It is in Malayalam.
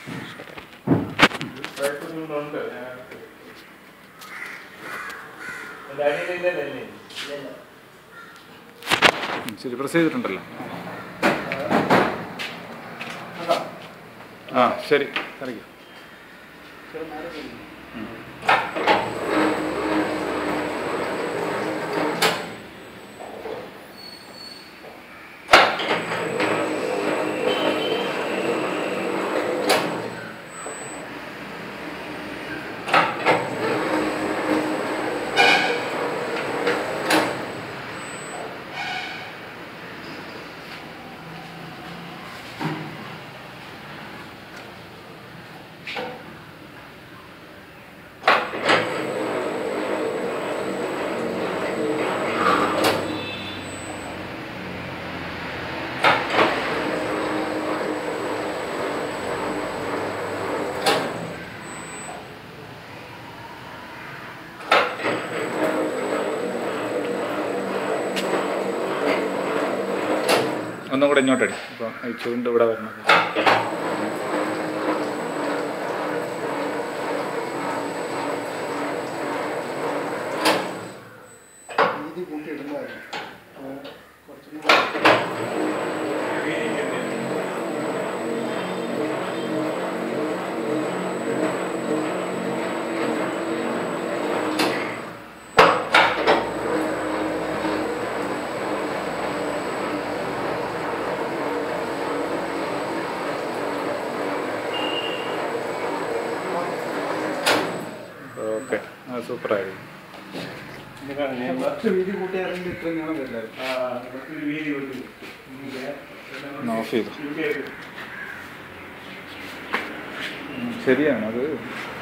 ഉണ്ട് ഡാഡിയിലില്ലല്ലേ ഉം, ശരി പ്രസ് ചെയ്തിട്ടുണ്ടല്ലോ ആ ശരി ഇറങ്ങി ഒന്നും കൂടെ ഇങ്ങോട്ടടി അപ്പോൾ ഈ ചുണ്ട് ഇവിടെ വരണം വീതി കൂട്ടി ഇടുന്നതായിരുന്നു അപ്പോൾ കുറച്ചും കൂടി ഓക്കെ ആ സൂപ്പറായിരുന്നു കുറച്ച് വീതി കൂട്ടിയാണെങ്കിൽ ഇത്രയും നീളം വരില്ലായിരുന്നു ഒന്ന് ഓഫ് ചെയ്തു ഉം, ശരിയാണ് അത്